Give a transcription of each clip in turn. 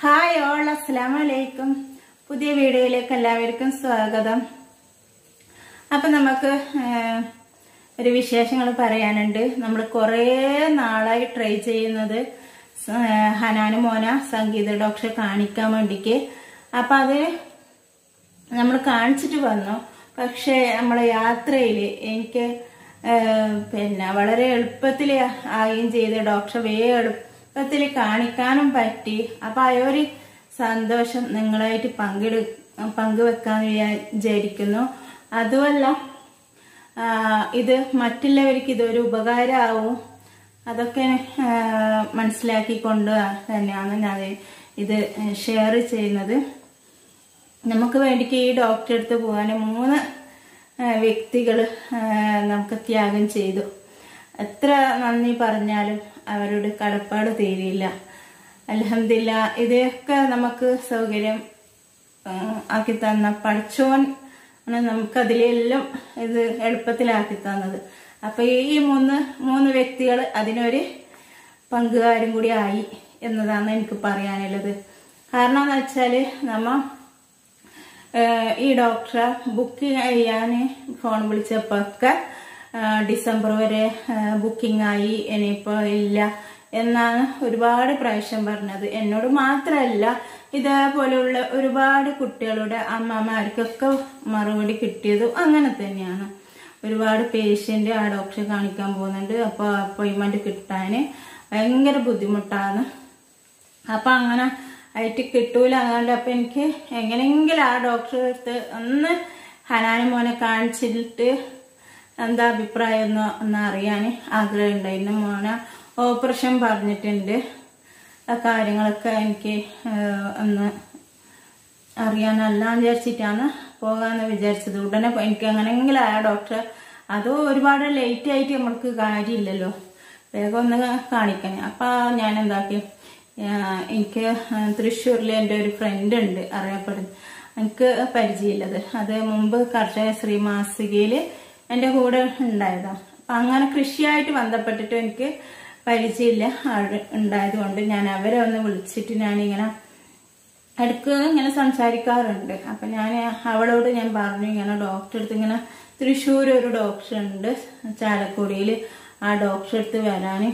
Hi all അസ്സലാം വലൈക്കും പുതിയ വീഡിയോയിലേക്ക് എല്ലാവർക്കും സ്വാഗതം അപ്പം നമുക്ക് ഏഹ്, ഒരു വിശേഷങ്ങൾ പറയാനുണ്ട് നമ്മൾ കുറേ നാളായി ട്രൈ ചെയ്യുന്നത് സ- ഏഹ്, ഹനാന് മോന സംഗീത ഡോക്ടറെ കാണിക്കാൻ വേണ്ടിക്ക് അപ്പം അത് നമ്മൾ കാണിച്ചിട്ട് വന്നു പക്ഷേ നമ്മളെ യാത്രയിൽ എനിക്ക് ഏഹ്, പിന്നെ വളരെ എളുപ്പത്തിൽ ആയും ചെയ്ത് ഡോക്ടറെ വേഗം എളുപ്പത്തിൽ കാണിക്കാനും പറ്റി അപ്പൊ ആ ഒരു സന്തോഷം നിങ്ങളായിട്ട് പങ്കിട് പങ്കുവെക്കാൻ വിചാരിക്കുന്നു അതുമല്ല ആ, ഇത് മറ്റുള്ളവർക്ക് ഇതൊരു ഉപകാരമാവും അതൊക്കെ ആ, മനസ്സിലാക്കിക്കൊണ്ട് തന്നെയാണ് ഞാൻ ഇത് ഷെയർ ചെയ്യുന്നത് നമുക്ക് വേണ്ടിക്ക് ഈ ഡോക്ടറെ അടുത്ത് പോകാൻ മൂന്ന് വ്യക്തികൾ നമുക്ക് ത്യാഗം ചെയ്തു എത്ര നന്ദി പറഞ്ഞാലും അവരുടെ കടപ്പാട് തീരില്ല അലഹമില്ല ഇതൊക്കെ നമുക്ക് സൗകര്യം ആ, ആക്കി തന്ന പഠിച്ചോൻ ആണ് നമുക്ക് അതിലെല്ലാം ഇത് എളുപ്പത്തിലാക്കി തന്നത് അപ്പൊ ഈ മൂന്ന് മൂന്ന് വ്യക്തികൾ അതിനൊരു പങ്കുകാരും കൂടി ആയി എന്നതാണ് എനിക്ക് പറയാനുള്ളത് കാരണം എന്ന് വെച്ചാല് നമ്മ ഏഹ് ഈ ഡോക്ടറെ ബുക്ക് ചെയ്യാൻ ഫോൺ വിളിച്ചപ്പോഴൊക്കെ ഏഹ് ഡിസംബർ വരെ ബുക്കിംഗ് ആയി ഇനിയിപ്പോൾ ഇല്ല എന്നാണ് ഒരുപാട് പ്രാവശ്യം പറഞ്ഞത് എന്നോട് മാത്രമല്ല ഇതേപോലെയുള്ള ഒരുപാട് കുട്ടികളുടെ അമ്മമാർക്കൊക്കെ മറുപടി കിട്ടിയതും അങ്ങനെ തന്നെയാണ് ഒരുപാട് പേഷ്യന്റ് ആ ഡോക്ടറെ കാണിക്കാൻ പോകുന്നുണ്ട് അപ്പോൾ അപ്പോയിൻമെന്റ് കിട്ടാൻ ഭയങ്കര ബുദ്ധിമുട്ടാണ് അപ്പൊ അങ്ങനെ ആയിട്ട് കിട്ടൂല അതുകൊണ്ട് അപ്പൊ എനിക്ക് എങ്ങനെയെങ്കിലും ആ ഡോക്ടറെ അടുത്ത് ഒന്ന് ഹനാന് മോനെ കാണിച്ചിട്ട് എന്താ അഭിപ്രായം എന്ന് ഒന്ന് അറിയാൻ ആഗ്രഹം ഉണ്ടായിരുന്നു മോനെ ഓപ്പറേഷൻ പറഞ്ഞിട്ടുണ്ട് ആ കാര്യങ്ങളൊക്കെ എനിക്ക് ഏഹ്, ഒന്ന് അറിയാനല്ലാന്ന് വിചാരിച്ചിട്ടാണ് പോകാന്ന് വിചാരിച്ചത് ഉടനെ പോ- എനിക്ക് എങ്ങനെയെങ്കിലും ആ ഡോക്ടറെ അതോ ഒരുപാട് ലേറ്റ് ആയിട്ട് നമ്മൾക്ക് കാര്യമില്ലല്ലോ വേഗം ഒന്ന് കാണിക്കാൻ അപ്പൊ ഞാൻ എന്താക്കി ആ, എനിക്ക് തൃശ്ശൂരിൽ എൻ്റെ ഒരു ഫ്രണ്ട് ഉണ്ട് അറിയപ്പെടുന്നു എനിക്ക് പരിചയമില്ലത് അത് മുമ്പ് കർഷക ശ്രീ മാസികയിൽ എൻ്റെ കൂടെ ഉണ്ടായതാണ് അപ്പൊ അങ്ങനെ കൃഷിയായിട്ട് ബന്ധപ്പെട്ടിട്ട് എനിക്ക് പരിചയമില്ല ആള് ഉണ്ടായതുകൊണ്ട് ഞാൻ അവരെ ഒന്ന് വിളിച്ചിട്ട് ഞാനിങ്ങനെ ഇടയ്ക്ക് ഇങ്ങനെ സംസാരിക്കാറുണ്ട് അപ്പൊ ഞാൻ അവളോട് ഞാൻ പറഞ്ഞു ഇങ്ങനെ ഡോക്ടറെ അടുത്ത് ഇങ്ങനെ തൃശ്ശൂർ ഒരു ഡോക്ടർ ഉണ്ട് ചാലക്കുടിയിൽ ആ ഡോക്ടറെ അടുത്ത് വരാൻ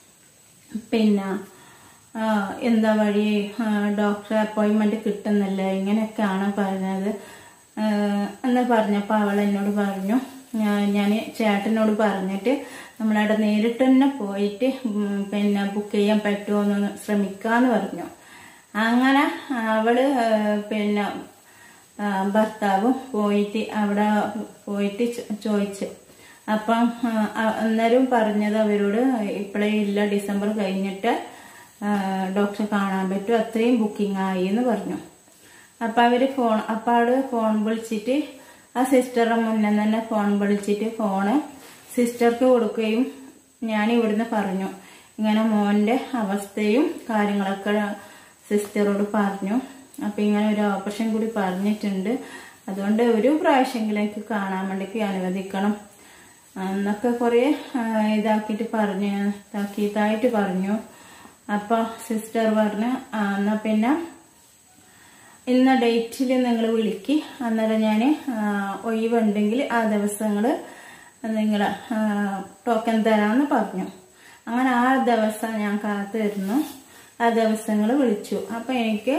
പിന്നെ ആ, എന്താ വഴി ആ, ഡോക്ടറെ അപ്പോയിൻമെന്റ് കിട്ടുന്നില്ല ഇങ്ങനെയൊക്കെയാണ് പറഞ്ഞത് ആ, എന്ന് പറഞ്ഞപ്പോൾ അവൾ എന്നോട് പറഞ്ഞു ഞാൻ ചേട്ടനോട് പറഞ്ഞിട്ട് നമ്മളവിടെ നേരിട്ട് തന്നെ പോയിട്ട് ഉം, പിന്നെ ബുക്ക് ചെയ്യാൻ പറ്റുമോ എന്ന് ശ്രമിക്കാന്ന് പറഞ്ഞു അങ്ങനെ അവള് ആ, പിന്നെ ആ, ഭർത്താവും പോയിട്ട് അവിടെ പോയിട്ട് ചോ- ചോദിച്ചു അപ്പം ആ, അ- അന്നേരം പറഞ്ഞത് അവരോട് ഇപ്പോഴേ ഇല്ല ഡിസംബർ കഴിഞ്ഞിട്ട് ആ, ഡോക്ടറെ കാണാൻ പറ്റും അത്രയും ബുക്കിംഗ് ആയി എന്ന് പറഞ്ഞു അപ്പൊ അവര് ഫോൺ അപ്പൊ അവള് ഫോൺ വിളിച്ചിട്ട് ആ സിസ്റ്ററുടെ മുന്നേ തന്നെ ഫോൺ വിളിച്ചിട്ട് ഫോണ് സിസ്റ്റർക്ക് കൊടുക്കുകയും ഞാൻ ഇവിടുന്ന് പറഞ്ഞു ഇങ്ങനെ മോന്റെ അവസ്ഥയും കാര്യങ്ങളൊക്കെ സിസ്റ്ററോട് പറഞ്ഞു അപ്പൊ ഇങ്ങനെ ഒരു ഓപ്പറേഷൻ കൂടി പറഞ്ഞിട്ടുണ്ട് അതുകൊണ്ട് ഒരു പ്രാവശ്യമെങ്കിലും എനിക്ക് കാണാൻ വേണ്ടിക്ക് അനുവദിക്കണം എന്നൊക്കെ കുറെ ഇതാക്കിയിട്ട് പറഞ്ഞു ഇതാക്കിയതായിട്ട് പറഞ്ഞു അപ്പൊ സിസ്റ്റർ പറഞ്ഞു "ആ, എന്നാ പിന്നെ ഇന്ന ഡേറ്റിൽ നിങ്ങൾ വിളിക്ക് അന്നേരം ഞാൻ ഒഴിവുണ്ടെങ്കിൽ ആ ദിവസങ്ങൾ നിങ്ങൾ ടോക്കൺ തരാമെന്ന് പറഞ്ഞു അങ്ങനെ ആ ദിവസം ഞാൻ കാത്തിരുന്നു ആ ദിവസങ്ങൾ വിളിച്ചു അപ്പൊ എനിക്ക്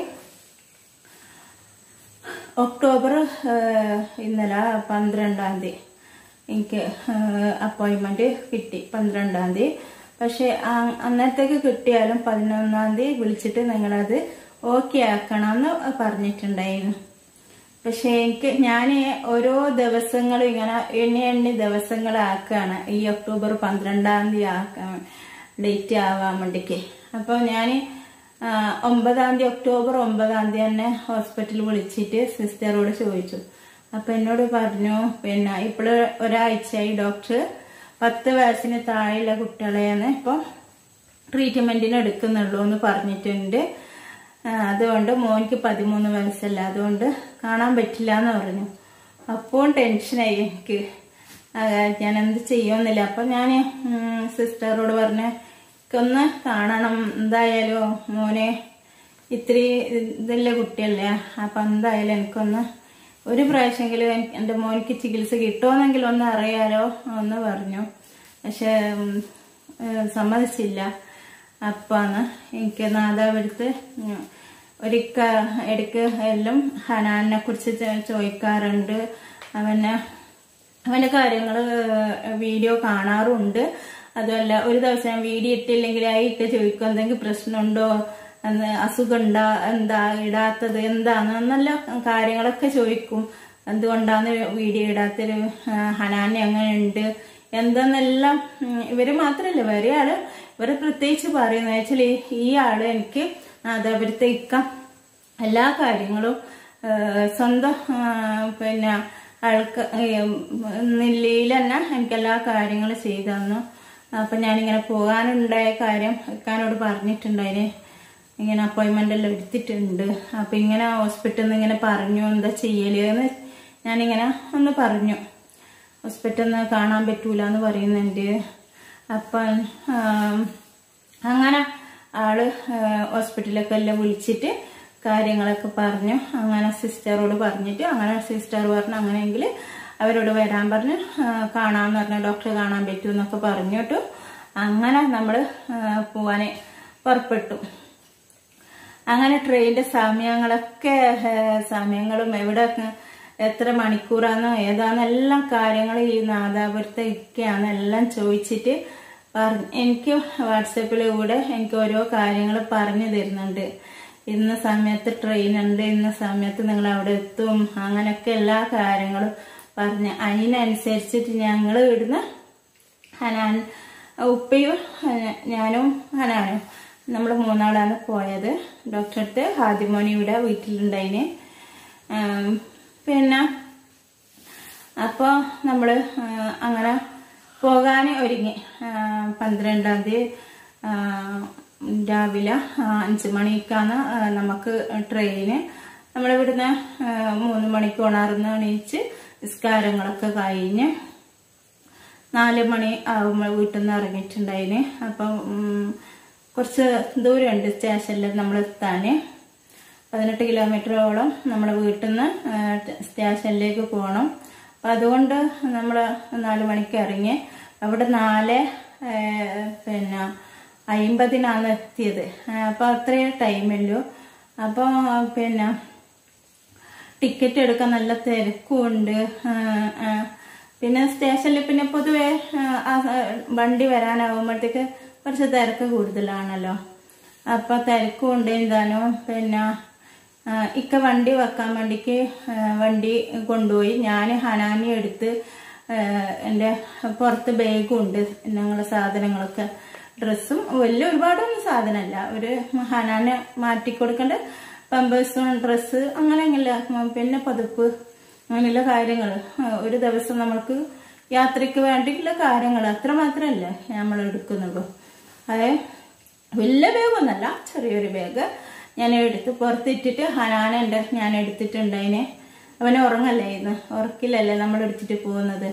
ഒക്ടോബർ ഏഹ്, ഇന്നലെ പന്ത്രണ്ടാം തീയതി എനിക്ക് അപ്പോയിൻമെന്റ് കിട്ടി പന്ത്രണ്ടാം തീയതി പക്ഷെ ആ- അന്നത്തേക്ക് കിട്ടിയാലും പതിനൊന്നാം തീയതി വിളിച്ചിട്ട് നിങ്ങളത് ഓക്കെ ആക്കണമെന്ന് പറഞ്ഞിട്ടുണ്ടായിരുന്നു പക്ഷെ എനിക്ക് ഞാൻ ഓരോ ദിവസങ്ങളും ഇങ്ങനെ എണ്ണി എണ്ണി ദിവസങ്ങളാക്കാണ് ഈ ഒക്ടോബർ പന്ത്രണ്ടാം തീയതി ആക്കാൻ ഡേറ്റ് ആവാൻ വേണ്ടിക്ക് അപ്പോൾ ഞാൻ ഒമ്പതാം തീയതി ഒക്ടോബർ ഒമ്പതാം തീയതി തന്നെ ഹോസ്പിറ്റലിൽ വിളിച്ചിട്ട് സിസ്റ്ററോട് ചോദിച്ചു അപ്പൊ എന്നോട് പറഞ്ഞു പിന്നെ ഇപ്പോൾ ഒരാഴ്ചയായി ഡോക്ടർ പത്ത് വയസ്സിന് താഴെയുള്ള കുട്ടികളെയാണ് ഇപ്പം ട്രീറ്റ്മെന്റിന് എടുക്കുന്നുള്ളൂ എന്ന് പറഞ്ഞിട്ടുണ്ട് ആ, അതുകൊണ്ട് മോനിക്ക് പതിമൂന്ന് വയസ്സല്ല അതുകൊണ്ട് കാണാൻ പറ്റില്ല എന്ന് പറഞ്ഞു അപ്പോൾ ടെൻഷനായി എനിക്ക് ആ, ഞാൻ എന്ത് ചെയ്യുമെന്നില്ല അപ്പൊ ഞാൻ സിസ്റ്ററോട് പറഞ്ഞ ഒന്ന് കാണണം എന്തായാലും മോനെ ഇത്തിരി ഇതല്ലേ കുട്ടിയല്ലേ അപ്പം എന്തായാലും എനിക്കൊന്ന് ഒരു പ്രാവശ്യമെങ്കിലും എൻ- എൻ്റെ മോനിക്ക് ചികിത്സ കിട്ടുമെന്നെങ്കിലും ഒന്ന് അറിയാലോ എന്ന് പറഞ്ഞു പക്ഷെ ഉം, ഏഹ് സമ്മതിച്ചില്ല അപ്പാന്ന് എനിക്ക് നാദാവെടുത്ത് ഒരിക്ക ഇടയ്ക്ക് എല്ലാം ഹനാനെ കുറിച്ച് ചോ- ചോദിക്കാറുണ്ട് അവനെ അവന്റെ കാര്യങ്ങൾ വീഡിയോ കാണാറുണ്ട് അതുമല്ല ഒരു ദിവസം ഞാൻ വീഡിയോ ഇട്ടില്ലെങ്കിൽ ആ ഇട്ട് ചോദിക്കും എന്തെങ്കിലും പ്രശ്നമുണ്ടോ എന്ന് അസുഖമുണ്ടോ എന്താ ഇടാത്തത് എന്താന്ന് നല്ല കാര്യങ്ങളൊക്കെ ചോദിക്കും എന്തുകൊണ്ടാണ് വീഡിയോ ഇടാത്തൊരു ആ, ഹനാനെ അങ്ങനെയുണ്ട് എന്തെന്നെല്ലാം ഉം, ഇവര് മാത്രല്ല വേറെ ആള് ഇവര് പ്രത്യേകിച്ച് പറയുന്നത് വെച്ചാൽ ഈ ആള് എനിക്ക് അതവരത്തെ ഇക്ക എല്ലാ കാര്യങ്ങളും ആ, സ്വന്തം ആ, പിന്നെ ആൾക്ക് നിലയിൽ തന്നെ എനിക്ക് എല്ലാ കാര്യങ്ങളും ചെയ്തു തന്നു അപ്പൊ ഞാനിങ്ങനെ പോകാനുണ്ടായ കാര്യം ഇക്കാനോട് പറഞ്ഞിട്ടുണ്ടായിന് ഇങ്ങനെ അപ്പോയിന്റ്മെന്റ് എല്ലാം എടുത്തിട്ടുണ്ട് അപ്പൊ ഇങ്ങനെ ഹോസ്പിറ്റലിൽ നിന്ന് ഇങ്ങനെ പറഞ്ഞു എന്താ ചെയ്യല് എന്ന് ഞാനിങ്ങനെ ഒന്ന് പറഞ്ഞു ഹോസ്പിറ്റലിൽ നിന്ന് കാണാൻ പറ്റൂല എന്ന് പറയുന്നുണ്ട് അപ്പം ആം, അങ്ങനെ ആള് ആ, ഹോസ്പിറ്റലിലൊക്കെ എല്ലാം വിളിച്ചിട്ട് കാര്യങ്ങളൊക്കെ പറഞ്ഞു അങ്ങനെ സിസ്റ്ററോട് പറഞ്ഞിട്ട് അങ്ങനെ സിസ്റ്റർ പറഞ്ഞു അങ്ങനെയെങ്കിൽ അവരോട് വരാൻ പറഞ്ഞ് ആ, കാണാമെന്ന് പറഞ്ഞു ഡോക്ടറെ കാണാൻ പറ്റുമെന്നൊക്കെ പറഞ്ഞിട്ടു അങ്ങനെ നമ്മൾ പോവാന് പുറപ്പെട്ടു അങ്ങനെ ട്രെയിനിന്റെ സമയങ്ങളൊക്കെ ഏഹ്, സമയങ്ങളും എവിടെ എത്ര മണിക്കൂറാന്നോ ഏതാന്ന് എല്ലാം കാര്യങ്ങൾ ഈ നാദാപുരത്തെ ഒക്കെയാണ് എല്ലാം ചോദിച്ചിട്ട് പറഞ്ഞ് എനിക്ക് വാട്സപ്പിലൂടെ എനിക്ക് ഓരോ കാര്യങ്ങൾ പറഞ്ഞു തരുന്നുണ്ട് ഇന്ന സമയത്ത് ട്രെയിൻ ഉണ്ട് ഇന്ന സമയത്ത് നിങ്ങൾ അവിടെ എത്തും അങ്ങനെയൊക്കെ എല്ലാ കാര്യങ്ങളും പറഞ്ഞ് അതിനനുസരിച്ചിട്ട് ഞങ്ങൾ ഇവിടുന്ന് ഹനാൻ ഉപ്പയും ഹന- ഞാനും ഹനാനും നമ്മൾ മൂന്നാളാണ് പോയത് ഡോക്ടറെ അടുത്ത് ഹാദിമോനി ഇവിടെ വീട്ടിലുണ്ടായിന് ആം, പിന്നെ അപ്പോൾ നമ്മൾ അങ്ങനെ പോകാൻ ഒരുങ്ങി ആ, പന്ത്രണ്ടാം തീയതി ആ, രാവിലെ ആ, അഞ്ച് മണിക്കാണ് ആ, നമുക്ക് ട്രെയിന് നമ്മളിവിടുന്ന് ആ, മൂന്ന് മണിക്ക് ഉണർന്ന് എണീച്ച് നിസ്കാരങ്ങളൊക്കെ കഴിഞ്ഞ് നാല് മണി ആകുമ്പോൾ വീട്ടിൽ നിന്ന് ഇറങ്ങിയിട്ടുണ്ടായിന് അപ്പം ഉം, കുറച്ച് ദൂരമുണ്ട് സ്റ്റേഷനിൽ നമ്മൾ എത്താൻ പതിനെട്ട് കിലോമീറ്ററോളം നമ്മുടെ വീട്ടിൽ നിന്ന് സ്റ്റേഷനിലേക്ക് പോകണം അപ്പം അതുകൊണ്ട് നമ്മൾ നാല് മണിക്ക് ഇറങ്ങി അവിടെ നാല് ആ, പിന്നെ അയിമ്പതിനാണ് എത്തിയത് അപ്പം അത്രയും ടൈമല്ലോ അപ്പോൾ പിന്നെ ടിക്കറ്റ് എടുക്കാൻ നല്ല തിരക്കുമുണ്ട് ആ, ആ. പിന്നെ സ്റ്റേഷനിൽ പിന്നെ പൊതുവെ ആ, ആ, വണ്ടി വരാനാവുമ്പോഴത്തേക്ക് കുറച്ച് തിരക്ക് കൂടുതലാണല്ലോ അപ്പൊ തിരക്കുണ്ട് എന്താനോ പിന്നെ ആ, ഇക്ക വണ്ടി വെക്കാൻ വേണ്ടിക്ക് ആ, വണ്ടി കൊണ്ടുപോയി ഞാൻ ഹനാനി എടുത്ത് ആ, എൻ്റെ പുറത്ത് ബാഗും ഉണ്ട് ഞങ്ങളുടെ സാധനങ്ങളൊക്കെ ഡ്രസ്സും വലിയ ഒരുപാടൊന്നും സാധനമല്ല ഒരു ഹനാന് മാറ്റി കൊടുക്കേണ്ട പമ്പേഴ്സും ഡ്രസ്സ് അങ്ങനെയല്ല പിന്നെ പതുപ്പ് അങ്ങനെയുള്ള കാര്യങ്ങൾ ഒരു ദിവസം നമ്മൾക്ക് യാത്രയ്ക്ക് വേണ്ടിയിട്ടുള്ള കാര്യങ്ങൾ അത്ര മാത്രമല്ല നമ്മൾ എടുക്കുന്നുള്ളൂ അതെ വലിയ ബാഗൊന്നല്ല ചെറിയൊരു ബാഗ് ഞാൻ എടുത്ത് പുറത്തിട്ടിട്ട് ഹനാനുണ്ട് ഞാൻ എടുത്തിട്ടുണ്ട് അതിനെ അവനെ ഉറങ്ങല്ലേ ഇന്ന് ഉറക്കില്ലല്ലേ നമ്മൾ എടുത്തിട്ട് പോകുന്നത്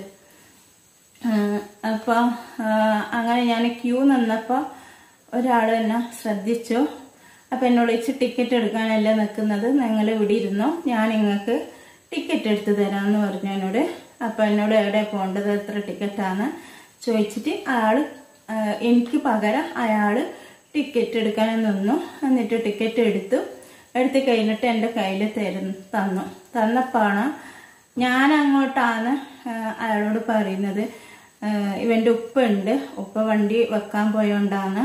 അപ്പോൾ അങ്ങനെ ഞാൻ ക്യൂ നിന്നപ്പോൾ ഒരാൾ എന്നെ ശ്രദ്ധിച്ചു അപ്പം എന്നോട് വെച്ച് ടിക്കറ്റ് എടുക്കാനല്ല നിൽക്കുന്നത് നിങ്ങൾ ഇവിടെ ഇരുന്നോ ഞാൻ നിങ്ങൾക്ക് ടിക്കറ്റ് എടുത്ത് തരാമെന്ന് പറഞ്ഞു എന്നോട് അപ്പം എന്നോട് എവിടെ പോകേണ്ടത് എത്ര ടിക്കറ്റാന്ന് ചോദിച്ചിട്ട് ആൾ എനിക്ക് പകരം അയാൾ ടിക്കറ്റ് എടുക്കാൻ നിന്നു എന്നിട്ട് ടിക്കറ്റ് എടുത്തു എടുത്ത് കഴിഞ്ഞിട്ട് എൻ്റെ കയ്യിൽ തരുന്നു തന്നു തന്നപ്പോഴാണ് ഞാൻ അങ്ങോട്ടാണ് ആ, അയാളോട് പറയുന്നത് ആ, ഇവൻ്റെ ഉപ്പ ഉണ്ട് ഉപ്പ വണ്ടി വെക്കാൻ പോയോണ്ടാണ്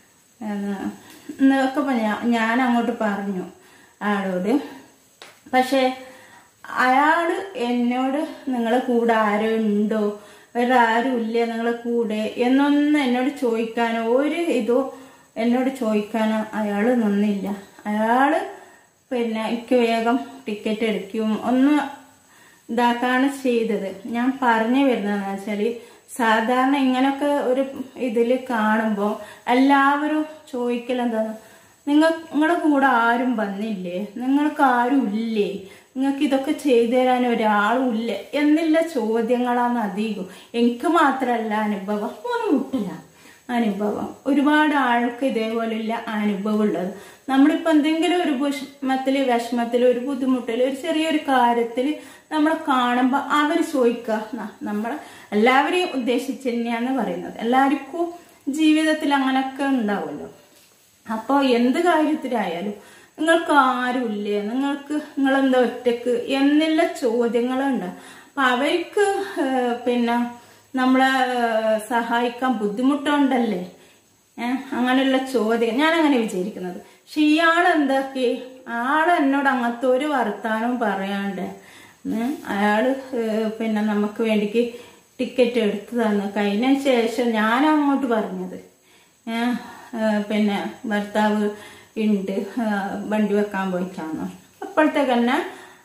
എന്നൊക്കെ ഞാൻ ഞാൻ അങ്ങോട്ട് പറഞ്ഞു അയാളോട് പക്ഷെ അയാള് എന്നോട് നിങ്ങളെ കൂടെ ആരോ ഉണ്ടോ വേറെ ആരും ഇല്ല നിങ്ങളെ കൂടെ എന്നൊന്നും എന്നോട് ചോദിക്കാനോ ഒരു ഇതോ എന്നോട് ചോദിക്കാനോ അയാള് നിന്നില്ല അയാള് പിന്നെ എനിക്ക് വേഗം ടിക്കറ്റ് എടുക്കും ഒന്ന് ഇതാക്കാണ് ചെയ്തത് ഞാൻ പറഞ്ഞു വരുന്നതെന്ന് വെച്ചാല് സാധാരണ ഇങ്ങനൊക്കെ ഒരു ഇതില് കാണുമ്പോൾ എല്ലാവരും ചോദിക്കലെന്താണ് നിങ്ങൾ നിങ്ങളുടെ കൂടെ ആരും വന്നില്ലേ നിങ്ങൾക്ക് ആരും ഇല്ലേ നിങ്ങൾക്ക് ഇതൊക്കെ ചെയ്തു തരാൻ ഒരാളും ഇല്ലേ എന്നുള്ള ചോദ്യങ്ങളാണ് അധികം എനിക്ക് മാത്രമല്ല അനുഭവം ഒന്നും മുട്ടില്ല അനുഭവം ഒരുപാട് ആൾക്ക് ഇതേപോലെയുള്ള അനുഭവം ഉള്ളത് നമ്മളിപ്പോ എന്തെങ്കിലും ഒരു വിഷമത്തില് വിഷമത്തില് ഒരു ബുദ്ധിമുട്ടില് ഒരു ചെറിയൊരു കാര്യത്തില് നമ്മൾ കാണുമ്പോ അവർ ചോദിക്കുക ന- നമ്മളെ എല്ലാവരെയും ഉദ്ദേശിച്ച് തന്നെയാണ് പറയുന്നത് എല്ലാവർക്കും ജീവിതത്തിൽ അങ്ങനൊക്കെ ഉണ്ടാവുമല്ലോ അപ്പോൾ എന്ത് കാര്യത്തിലായാലും നിങ്ങൾക്ക് ആരുമില്ലേ നിങ്ങൾക്ക് നിങ്ങളെന്താ ഒറ്റക്ക് എന്നുള്ള ചോദ്യങ്ങളുണ്ട് അപ്പൊ അവർക്ക് ഏഹ്, പിന്നെ നമ്മളെ ഏഹ്, സഹായിക്കാൻ ബുദ്ധിമുട്ടുണ്ടല്ലേ ഏഹ് അങ്ങനെയുള്ള ചോദ്യം ഞാൻ അങ്ങനെ വിചാരിക്കുന്നത് പക്ഷെ ഇയാൾ എന്താക്കി ആൾ എന്നോട് അങ്ങനത്തെ ഒരു വർത്താനവും പറയാണ്ട് ഉം, അയാള് ഏഹ്, പിന്നെ നമുക്ക് വേണ്ടിക്ക് ടിക്കറ്റ് എടുത്തു തന്നു കഴിഞ്ഞതിന് ശേഷം ഞാൻ അങ്ങോട്ട് പറഞ്ഞത് ഏഹ്, ഏഹ്, പിന്നെ ഭർത്താവ് ഉണ്ട് ഏഹ്, വണ്ടി വെക്കാൻ പോയിട്ടാന്ന് അപ്പോഴത്തേക്ക് തന്നെ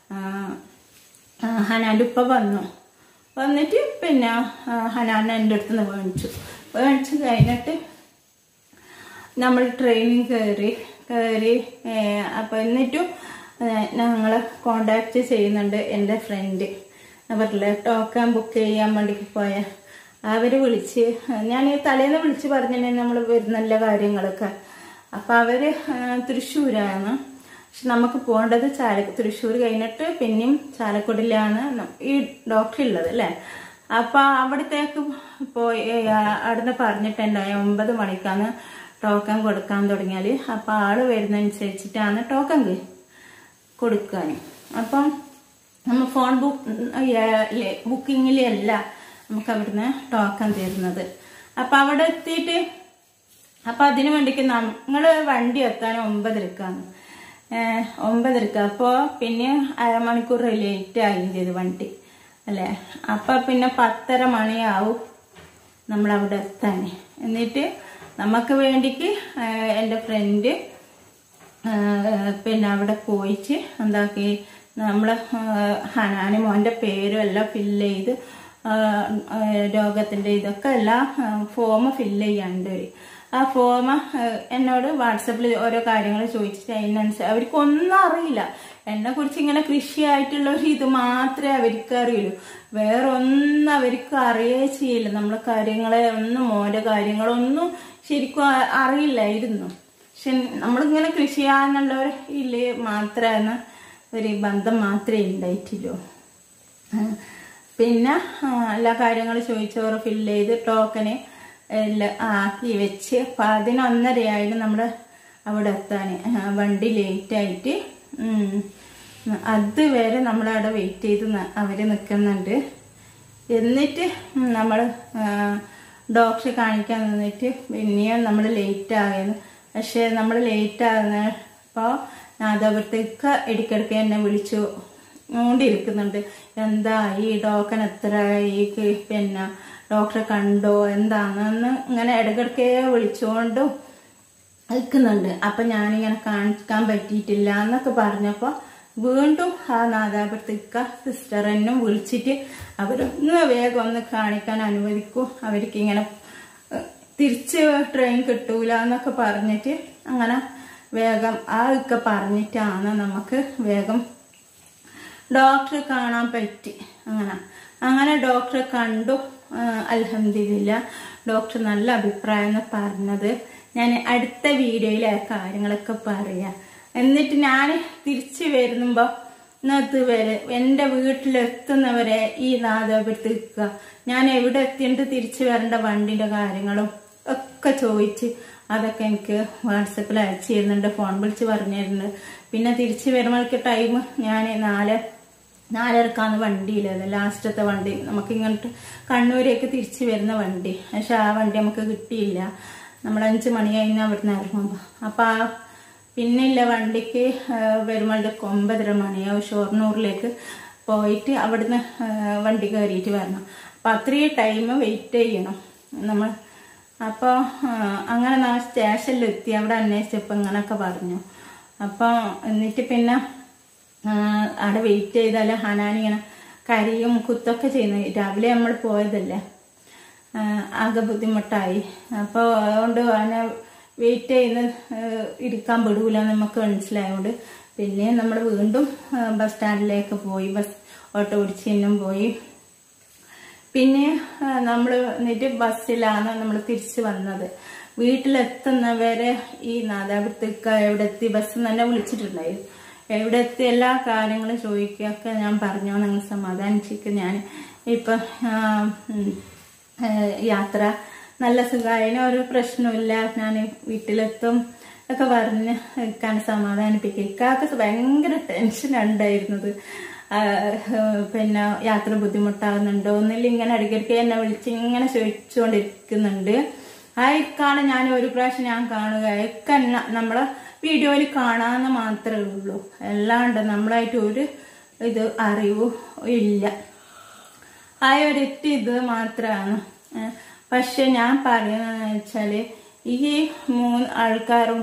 ഹനാൻ്റെ ഉപ്പ വന്നു വന്നിട്ട് പിന്നെ ഹനാൻ എൻ്റെ അടുത്ത് നിന്ന് മേടിച്ചു മേടിച്ച് കഴിഞ്ഞിട്ട് നമ്മൾ ട്രെയിനിൽ കയറി കയറി അപ്പം എന്നിട്ടും ഞങ്ങൾ കോണ്ടാക്ട് ചെയ്യുന്നുണ്ട് എൻ്റെ ഫ്രണ്ട് അവരിലെ ടോക്കൺ ബുക്ക് ചെയ്യാൻ വേണ്ടി പോയ അവർ വിളിച്ച് ഞാൻ ഈ തലേന്ന് വിളിച്ച് പറഞ്ഞിട്ടുണ്ടെങ്കിൽ നമ്മൾ വരുന്നല്ല കാര്യങ്ങളൊക്കെ അപ്പം അവർ തൃശ്ശൂരാണ് പക്ഷെ നമുക്ക് പോകേണ്ടത് ചാല തൃശ്ശൂർ കഴിഞ്ഞിട്ട് പിന്നെയും ചാലക്കുടിലാണ് ന- ഈ ഡോക്ടർ ഉള്ളത് അല്ലേ അപ്പൊ അവിടത്തേക്ക് പോയി അവിടുന്ന് പറഞ്ഞിട്ടുണ്ടായി ഒമ്പത് മണിക്കാണ് ടോക്കൺ കൊടുക്കാൻ തുടങ്ങിയാല് അപ്പൊ ആള് വരുന്നതനുസരിച്ചിട്ടാണ് ടോക്കൺ കൊടുക്കാൻ അപ്പം നമ്മൾ ഫോൺ ബുക്ക് ബുക്കിങ്ങിലല്ല നമുക്ക് അവിടുന്ന് ടോക്കൺ തരുന്നത് അപ്പൊ അവിടെ എത്തിയിട്ട് അപ്പൊ അതിനു വേണ്ടിക്ക് നമ്മള് വണ്ടി എത്താൻ ഒമ്പതരക്കാണ് ഏഹ് ഒമ്പതരക്ക് അപ്പോൾ പിന്നെ അരമണിക്കൂർ ലേറ്റ് ആയും ചെയ്ത് വണ്ടി അല്ലേ അപ്പൊ പിന്നെ പത്തര മണിയാവും നമ്മളവിടെ എത്താൻ എന്നിട്ട് നമുക്ക് വേണ്ടിക്ക് ഏഹ് എൻ്റെ ഫ്രണ്ട് പിന്നെ അവിടെ പോയിച്ച് എന്താക്കി നമ്മളെ ഹനാന് മോൻ്റെ പേരും എല്ലാം ഫില്ല് ചെയ്ത് ആ, ആ, രോഗത്തിൻ്റെ ഇതൊക്കെ എല്ലാം ഫോം ഫില്ല് ചെയ്യാണ്ട് വരും ആ ഫോം എന്നോട് വാട്സപ്പിൽ ഓരോ കാര്യങ്ങൾ ചോദിച്ചിട്ട് അതിനനുസരിച്ച് അവർക്കൊന്നും അറിയില്ല എന്നെ കുറിച്ച് ഇങ്ങനെ കൃഷിയായിട്ടുള്ള ഒരു ഇത് മാത്രമേ അവർക്ക് അറിയുള്ളൂ വേറെ ഒന്നും അവർക്ക് അറിയേ ചെയ്യില്ല നമ്മളെ കാര്യങ്ങളെ ഒന്നും മോൻ്റെ കാര്യങ്ങളൊന്നും ശരിക്കും അ- അറിയില്ലായിരുന്നു പക്ഷെ നമ്മളിങ്ങനെ കൃഷി ചെയ്യാന്നുള്ള ഒരു ഇതില് മാത്രമാണ് ഒരു ബന്ധം മാത്രമേ ഉണ്ടായിട്ടുള്ളൂ ആ, പിന്നെ ആ, എല്ലാ കാര്യങ്ങളും ചോദിച്ചോറ് ഫില്ല് ചെയ്ത് ടോക്കന് എല്ലാം ആക്കി വെച്ച് പതിനൊന്നരയായിരുന്നു നമ്മുടെ അവിടെ എത്താൻ വണ്ടി ലേറ്റ് ആയിട്ട് ഉം. അതുവരെ നമ്മളവിടെ വെയിറ്റ് ചെയ്ത് ന- അവര് നിൽക്കുന്നുണ്ട് എന്നിട്ട് നമ്മൾ ഡോക്ടറെ കാണിക്കാൻ നിന്നിട്ട് പിന്നെയും നമ്മൾ ലേറ്റ് ആകുന്നു പക്ഷെ നമ്മൾ ലേറ്റ് ആകുന്നപ്പോൾ നാദാപുരത്തേക്ക് ഇടയ്ക്കിടയ്ക്ക് എന്നെ വിളിച്ചു കൊണ്ടിരിക്കുന്നുണ്ട് എന്താ ഈ ടോക്കൺ എത്ര ഈ ക- പിന്നെ ഡോക്ടറെ കണ്ടോ എന്താണെന്ന് ഇങ്ങനെ ഇടയ്ക്കിടയ്ക്ക് വിളിച്ചുകൊണ്ടും നിൽക്കുന്നുണ്ട് അപ്പൊ ഞാനിങ്ങനെ കാണിക്കാൻ പറ്റിയിട്ടില്ല എന്നൊക്കെ പറഞ്ഞപ്പോ വീണ്ടും ആ നാദാപുരത്തേക്ക സിസ്റ്റർ എന്നും വിളിച്ചിട്ട് അവരൊന്ന് വേഗം ഒന്ന് കാണിക്കാൻ അനുവദിക്കൂ അവർക്ക് ഇങ്ങനെ ഏഹ്, തിരിച്ച് ട്രെയിൻ കിട്ടൂല എന്നൊക്കെ പറഞ്ഞിട്ട് അങ്ങനെ വേഗം ആ ഒക്കെ പറഞ്ഞിട്ടാണ് നമുക്ക് വേഗം ഡോക്ടറെ കാണാൻ പറ്റി അങ്ങനെ അങ്ങനെ ഡോക്ടറെ കണ്ടു അലഹമില്ല ഡോക്ടർ നല്ല അഭിപ്രായം പറഞ്ഞത് ഞാൻ അടുത്ത വീഡിയോയിൽ ആ കാര്യങ്ങളൊക്കെ പറയാം എന്നിട്ട് ഞാൻ തിരിച്ചു വരുമ്പോ ഇന്നത്ത് വരെ എൻ്റെ വീട്ടിലെത്തുന്നവരെ ഈ നാദാപുരത്ത് നിൽക്കുക ഞാൻ എവിടെ എത്തിയിട്ട് തിരിച്ചു വരേണ്ട വണ്ടിന്റെ കാര്യങ്ങളും ഒക്കെ ചോദിച്ച് അതൊക്കെ എനിക്ക് വാട്സപ്പിൽ അയച്ചു തരുന്നുണ്ട് ഫോൺ വിളിച്ച് പറഞ്ഞു തരുന്നുണ്ട് പിന്നെ തിരിച്ചു വരുമ്പോഴേക്ക് ടൈം ഞാൻ നാല് നാലരക്കാന്ന് വണ്ടിയില്ലത് ലാസ്റ്റത്തെ വണ്ടി നമുക്ക് ഇങ്ങോട്ട് കണ്ണൂരേക്ക് തിരിച്ചു വരുന്ന വണ്ടി പക്ഷെ ആ വണ്ടി നമുക്ക് കിട്ടിയില്ല നമ്മൾ അഞ്ച് മണി കഴിഞ്ഞ് അവിടുന്ന് ഇറങ്ങുമ്പോൾ അപ്പം ആ പിന്നില്ല വണ്ടിക്ക് വരുമ്പോഴത്തേക്ക് ഒമ്പതര മണിയാവും ഷൊർണൂറിലേക്ക് പോയിട്ട് അവിടുന്ന് ആ, വണ്ടി കയറിയിട്ട് വരണം അപ്പം അത്രയും ടൈം വെയിറ്റ് ചെയ്യണം നമ്മൾ അപ്പോൾ അങ്ങനെ നാ സ്റ്റേഷനിൽ എത്തി അവിടെ അന്വേഷിച്ചപ്പോൾ ഇങ്ങനെയൊക്കെ പറഞ്ഞു അപ്പോൾ എന്നിട്ട് പിന്നെ ആ, അവിടെ വെയിറ്റ് ചെയ്താൽ ഹനാനിങ്ങനെ കരിയും കുത്തൊക്കെ ചെയ്യുന്നു രാവിലെ നമ്മൾ പോയതല്ലേ ആ, ആകെ ബുദ്ധിമുട്ടായി അപ്പോൾ അതുകൊണ്ട് അവനെ വെയിറ്റ് ചെയ്ത് ആ, ഇരിക്കാൻ വിടൂല എന്ന് നമുക്ക് മനസ്സിലായതുകൊണ്ട് പിന്നെ നമ്മൾ വീണ്ടും ആ, ബസ് സ്റ്റാൻഡിലേക്ക് പോയി ബസ് ഓട്ടോ പിടിച്ച് ഇന്നും പോയി പിന്നെ നമ്മൾ എന്നിട്ട് ബസ്സിലാണ് നമ്മൾ തിരിച്ചു വന്നത് വീട്ടിലെത്തുന്നവരെ ഈ നാദാപുരത്തേക്ക് എവിടെ എത്തി ബസ് തന്നെ വിളിച്ചിട്ടുണ്ടായിരുന്നു എവിടെ എത്തി എല്ലാ കാര്യങ്ങളും ചോദിക്കുകയൊക്കെ ഞാൻ പറഞ്ഞു നിങ്ങൾ സമാധാനിച്ചിട്ട് ഞാൻ ഇപ്പൊ ആ, ഉം, ഏഹ് യാത്ര നല്ല സുഖമായതിന് ഒരു പ്രശ്നമില്ല ഞാൻ വീട്ടിലെത്തും ഒക്കെ പറഞ്ഞ് ഇക്കാനെ സമാധാനിപ്പിക്കുക ഇക്കാക്ക് ഭയങ്കര ടെൻഷൻ ഉണ്ടായിരുന്നത് ആഹ് പിന്നെ യാത്ര ബുദ്ധിമുട്ടാകുന്നുണ്ടോ എന്നില്ല ഇങ്ങനെ ഇടയ്ക്കിടയ്ക്ക് എന്നെ വിളിച്ച് ഇങ്ങനെ ചോദിച്ചുകൊണ്ടിരിക്കുന്നുണ്ട് ആ ഇക്കാണ് ഞാൻ ഒരു പ്രാവശ്യം ഞാൻ കാണുക ഇക്ക എന്നെ നമ്മളെ വീഡിയോയിൽ കാണാന്ന് മാത്രമേ ഉള്ളൂ അല്ലാണ്ട് നമ്മളായിട്ട് ഒരു ഇത് അറിവും ഇല്ല ആ ഒരൊറ്റ ഇത് മാത്രമാണ് പക്ഷെ ഞാൻ പറയുന്നതെന്ന് വെച്ചാല് ഈ മൂന്ന് ആൾക്കാരും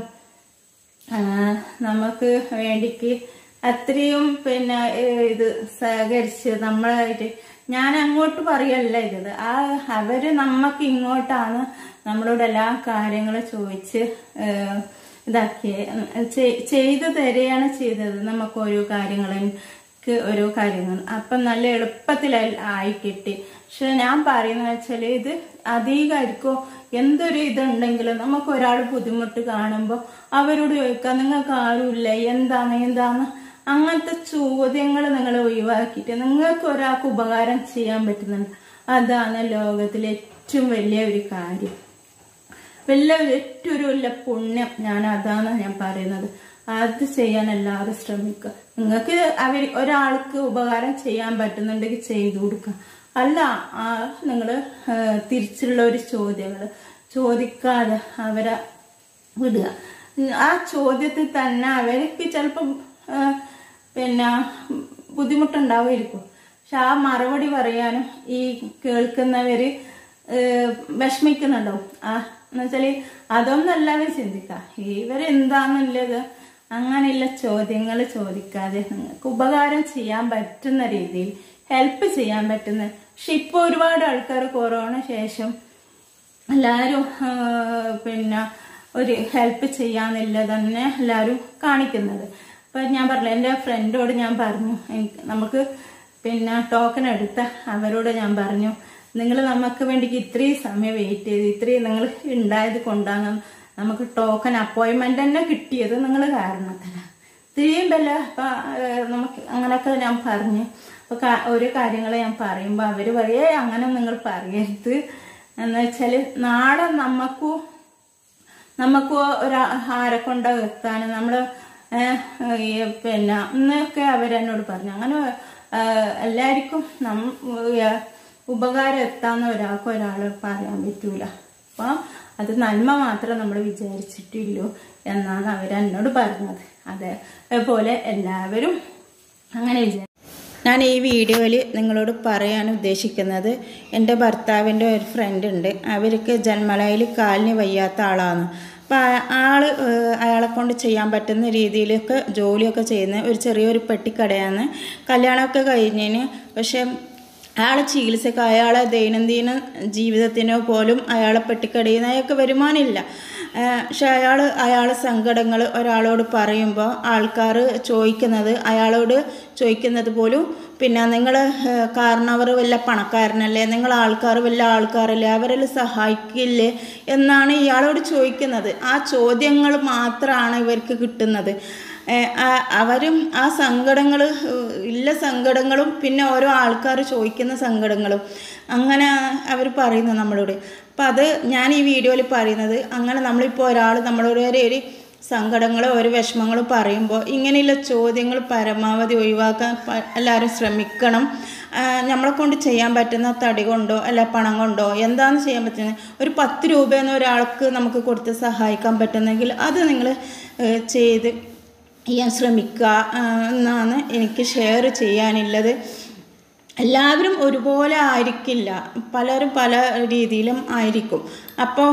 ആ, നമുക്ക് വേണ്ടിക്ക് അത്രയും പിന്നെ ഏ, ഇത് സഹകരിച്ച് നമ്മളായിട്ട് ഞാൻ അങ്ങോട്ട് പറയല്ല ഇത് ആ അവര് നമുക്ക് ഇങ്ങോട്ടാണ് നമ്മളോട് എല്ലാ കാര്യങ്ങളും ചോദിച്ച് ഏ, ഇതാക്കി ചെയ്- ചെയ്തു തരികയാണ് ചെയ്തത് നമുക്ക് ഓരോ കാര്യങ്ങളും ക്ക് ഓരോ കാര്യങ്ങൾ അപ്പം നല്ല എളുപ്പത്തിൽ ആയി കിട്ടി പക്ഷെ ഞാൻ പറയുന്നത് വെച്ചാൽ ഇത് അധികമായിരിക്കും എന്തൊരു ഇതുണ്ടെങ്കിലും നമുക്ക് ഒരാൾ ബുദ്ധിമുട്ട് കാണുമ്പോൾ അവരോട് ചോദിക്കാം നിങ്ങൾക്ക് ആരുമില്ല എന്താണ് എന്താണ് അങ്ങനത്തെ ചോദ്യങ്ങൾ നിങ്ങൾ ഒഴിവാക്കിയിട്ട് നിങ്ങൾക്ക് ഒരാൾക്ക് ഉപകാരം ചെയ്യാൻ പറ്റുന്നുണ്ട് അതാണ് ലോകത്തിലെ ഏറ്റവും വലിയ ഒരു കാര്യം വലിയ ഏറ്റവും ഒരു വലിയ പുണ്യം ഞാൻ അതാണ് ഞാൻ പറയുന്നത് അത് ചെയ്യാൻ എല്ലാവരും ശ്രമിക്കുക നിങ്ങൾക്ക് അവർ ഒരാൾക്ക് ഉപകാരം ചെയ്യാൻ പറ്റുന്നുണ്ടെങ്കിൽ ചെയ്തു കൊടുക്കുക അല്ല നിങ്ങൾ തിരിച്ചുള്ള ഒരു ചോദ്യങ്ങൾ ചോദിക്കാതെ അവരെ വിടുക ആ ചോദ്യത്തിൽ തന്നെ അവർക്ക് ചിലപ്പം ആ, പിന്നെ ബുദ്ധിമുട്ടുണ്ടാവുമായിരിക്കും പക്ഷെ ആ മറുപടി പറയാനും ഈ കേൾക്കുന്നവര് ഏഹ് വിഷമിക്കുന്നുണ്ടാവും ആ എന്നുവെച്ചാല് അതൊന്നല്ല അവർ ചിന്തിക്കുക ഇവരെന്താന്നുള്ളത് അങ്ങനെയുള്ള ചോദ്യങ്ങൾ ചോദിക്കാതെ നിങ്ങൾക്ക് ഉപകാരം ചെയ്യാൻ പറ്റുന്ന രീതിയിൽ ഹെൽപ്പ് ചെയ്യാൻ പറ്റുന്ന പക്ഷെ ഇപ്പൊ ഒരുപാട് ആൾക്കാർ കൊറോണ ശേഷം എല്ലാവരും ആ, പിന്നെ ഒരു ഹെൽപ്പ് ചെയ്യാന്നില്ല തന്നെ എല്ലാവരും കാണിക്കുന്നത് അപ്പൊ ഞാൻ പറഞ്ഞു എൻ്റെ ഫ്രണ്ടോട് ഞാൻ പറഞ്ഞു എനിക്ക് നമുക്ക് പിന്നെ ടോക്കൺ എടുത്ത അവരോട് ഞാൻ പറഞ്ഞു നിങ്ങൾ നമുക്ക് വേണ്ടി ഇത്രയും സമയം വെയിറ്റ് ചെയ്ത് ഇത്രയും നിങ്ങൾ ഉണ്ടായത് കൊണ്ടാണ് നമുക്ക് ടോക്കൺ അപ്പോയിൻമെന്റ് തന്നെ കിട്ടിയത് നിങ്ങൾ കാരണത്തിലാണ് ഇത്രയും വില അപ്പൊ ഏഹ്, നമുക്ക് അങ്ങനൊക്കെ ഞാൻ പറഞ്ഞു അപ്പൊ കാ- ഓരോ കാര്യങ്ങൾ ഞാൻ പറയുമ്പോ അവര് പറയേ അങ്ങനെ നിങ്ങൾ പറയരുത് എന്ന് വെച്ചാല് നാളെ നമുക്കും നമുക്ക് ഒരു ആരെ കൊണ്ട് എത്താൻ നമ്മള് ഏഹ്, ഈ പിന്നെ ഇന്നൊക്കെ അവരെന്നോട് പറഞ്ഞു അങ്ങനെ ഏഹ്, എല്ലാവർക്കും നം ഏഹ്, ഉപകാരം എത്താന്ന് ഒരാൾക്ക് ഒരാൾ പറയാൻ പറ്റൂല അപ്പൊ അത് നന്മ മാത്രം നമ്മൾ വിചാരിച്ചിട്ടില്ലു എന്നാണ് അവരെന്നോട് പറഞ്ഞത് അതേപോലെ എല്ലാവരും അങ്ങനെ വിചാരിച്ചു ഞാൻ ഈ വീഡിയോയിൽ നിങ്ങളോട് പറയാൻ ഉദ്ദേശിക്കുന്നത് എൻ്റെ ഭർത്താവിൻ്റെ ഒരു ഫ്രണ്ട് ഉണ്ട് അവർക്ക് ജന്മലയിൽ കാലിന് വയ്യാത്ത ആളാണ് അപ്പോൾ ആൾ അയാളെ കൊണ്ട് ചെയ്യാൻ പറ്റുന്ന രീതിയിലൊക്കെ ജോലിയൊക്കെ ചെയ്യുന്ന ഒരു ചെറിയൊരു പെട്ടിക്കടയാണ് കല്യാണമൊക്കെ കഴിഞ്ഞതിന് പക്ഷേ അയാളെ ചികിത്സക്ക് അയാളെ ദൈനംദിന ജീവിതത്തിനോ പോലും അയാളെ പെട്ടിക്കടയിൽ നിന്ന് അയാൾക്ക് വരുമാനമില്ല ഏഹ് പക്ഷെ അയാൾ അയാളെ സങ്കടങ്ങൾ ഒരാളോട് പറയുമ്പോൾ ആൾക്കാർ ചോദിക്കുന്നത് അയാളോട് ചോദിക്കുന്നത് പോലും പിന്നെ നിങ്ങൾ കാരണവർ വല്ല പണക്കാരനല്ലേ നിങ്ങൾ ആൾക്കാർ വല്ല ആൾക്കാരല്ലേ അവരെല്ലാം സഹായിക്കില്ലേ എന്നാണ് ഇയാളോട് ചോദിക്കുന്നത് ആ ചോദ്യങ്ങൾ മാത്രമാണ് ഇവർക്ക് കിട്ടുന്നത് ഏഹ് ആ- അവരും ആ സങ്കടങ്ങൾ ഇല്ല സങ്കടങ്ങളും പിന്നെ ഓരോ ആൾക്കാർ ചോദിക്കുന്ന സങ്കടങ്ങളും അങ്ങനെ അവർ പറയുന്നു നമ്മളോട് അപ്പം അത് ഞാൻ ഈ വീഡിയോയിൽ പറയുന്നത് അങ്ങനെ നമ്മളിപ്പോൾ ഒരാൾ നമ്മളോട് ഒരു ഒരു സങ്കടങ്ങളോ ഒരു വിഷമങ്ങളോ പറയുമ്പോൾ ഇങ്ങനെയുള്ള ചോദ്യങ്ങൾ പരമാവധി ഒഴിവാക്കാൻ പ- എല്ലാവരും ശ്രമിക്കണം ആ, നമ്മളെ കൊണ്ട് ചെയ്യാൻ പറ്റുന്ന തടി കൊണ്ടോ അല്ല പണം കൊണ്ടോ എന്താണ് ചെയ്യാൻ പറ്റുന്നത് ഒരു പത്ത് രൂപയെന്ന് ഒരാൾക്ക് നമുക്ക് കൊടുത്ത് സഹായിക്കാൻ പറ്റുന്നെങ്കിൽ അത് നിങ്ങൾ ചെയ്ത് ചെയ്യാൻ ശ്രമിക്കുക ആ, എന്നാണ് എനിക്ക് ഷെയർ ചെയ്യാനുള്ളത് എല്ലാവരും ഒരുപോലെ ആയിരിക്കില്ല പലരും പല രീതിയിലും ആയിരിക്കും അപ്പോൾ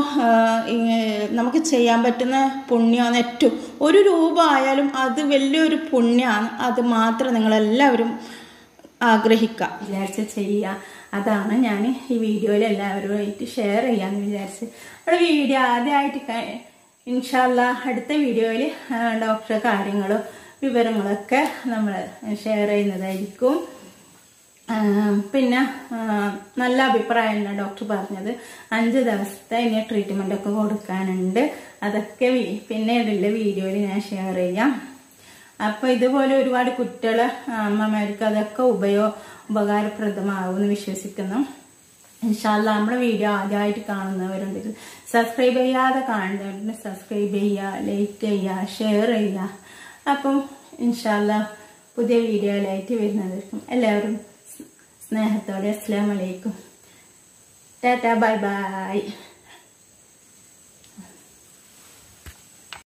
നമുക്ക് ചെയ്യാൻ പറ്റുന്ന പുണ്യമാണ് ഏറ്റവും ഒരു രൂപ ആയാലും അത് വലിയൊരു പുണ്യമാണ് അത് മാത്രം നിങ്ങളെല്ലാവരും ആഗ്രഹിക്കുക വിചാരിച്ച് ചെയ്യുക അതാണ് ഞാൻ ഈ വീഡിയോയിൽ എല്ലാവരുമായിട്ട് ഷെയർ ചെയ്യാമെന്ന് വിചാരിച്ച് നമ്മുടെ വീഡിയോ ആദ്യമായിട്ട് ക- ഇൻഷാല്ല അടുത്ത വീഡിയോയിൽ ഡോക്ടറെ കാര്യങ്ങളും വിവരങ്ങളൊക്കെ നമ്മൾ ഷെയർ ചെയ്യുന്നതായിരിക്കും ആ, പിന്നെ ആ, നല്ല അഭിപ്രായമാണ് ഡോക്ടർ പറഞ്ഞത് അഞ്ച് ദിവസത്തെ ഇനി ട്രീറ്റ്മെന്റ് ഒക്കെ കൊടുക്കാനുണ്ട് അതൊക്കെ വി- പിന്നീടുള്ള വീഡിയോയിൽ ഞാൻ ഷെയർ ചെയ്യാം അപ്പൊ ഇതുപോലെ ഒരുപാട് കുട്ടികള് അമ്മമാർക്ക് അതൊക്കെ ഉപയോ ഉപകാരപ്രദമാകുമെന്ന് വിശ്വസിക്കുന്നു ഇൻഷാല്ല നമ്മുടെ വീഡിയോ ആദ്യമായിട്ട് കാണുന്നവരുണ്ട് സബ്സ്ക്രൈബ് ചെയ്യാതെ കാണുന്നവരുണ്ട് സബ്സ്ക്രൈബ് ചെയ്യുക ലൈക്ക് ചെയ്യുക ഷെയർ ചെയ്യുക അപ്പം ഇൻഷാല്ല പുതിയ വീഡിയോയിലായിട്ട് വരുന്നതായിരിക്കും എല്ലാവരും സ്നേഹത്തോടെ അസ്സാം വലൈക്കും ടാറ്റ ബൈ ബൈ